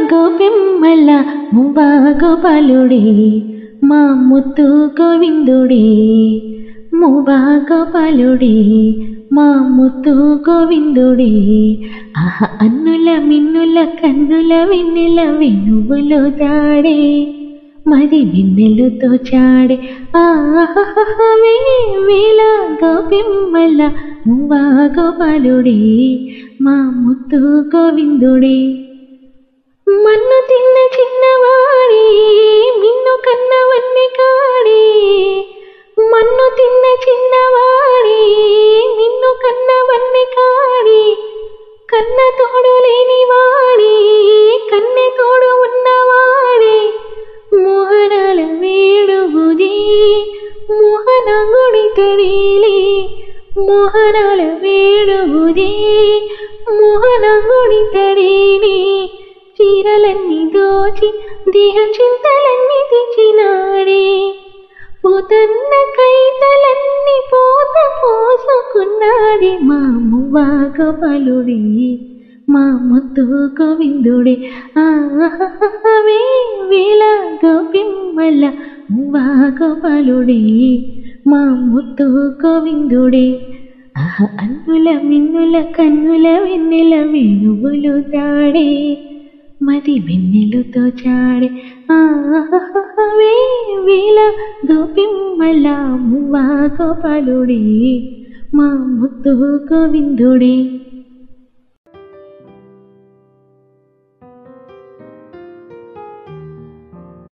గోపిమ్మల మువ్వా గోపాలుడే మా ముత్తు గోవిందుడే మువ్వా గోపాలుడే మా ముత్తు గోవిందుడే ఆహ అన్నుల మిన్నుల కన్నుల వెన్నెల వెనువులు దాడే మరి వెన్నెలుతో చాడే ఆహే వేల గోపిమ్మల మువ్వా గోపాలుడే మా ముత్తు గోవిందుడే మన్ను తిన్న చిన్నవాడే మిన్ను కన్నవన్నీ కాడే మన్ను తిన్న చిన్నవాడే నిన్ను కన్నవన్నీ కాడే కన్న తోడు లేని వాడే కన్నె తోడు ఉన్నవాడే మోహనాల వేడుగుది మోహన గుడి తడిలే మోహనాల వేడుగుది మోహన గుడి తడిలే చీరలన్నీ దోచి దేహ చింతలన్నీ తెచ్చినాడే పోతన్న కైతలన్నీ పోత పోసుకున్నాడే మా మువ్వా గోపాలుడే మా ముత్తు గోవిందుడే ఆహే వేల గోపిమ్మల మువ్వా గోపాలుడే మా ముత్తు గోవిందుడే ఆహ అన్నుల మిన్నుల కన్నుల వెన్నెల వేణువులు తాడే మది వెన్నెలుతో చాడే ఆహే వేల గోపిమ్మల మువ్వా గోపాలుడే మా ముత్తు గోవిందుడే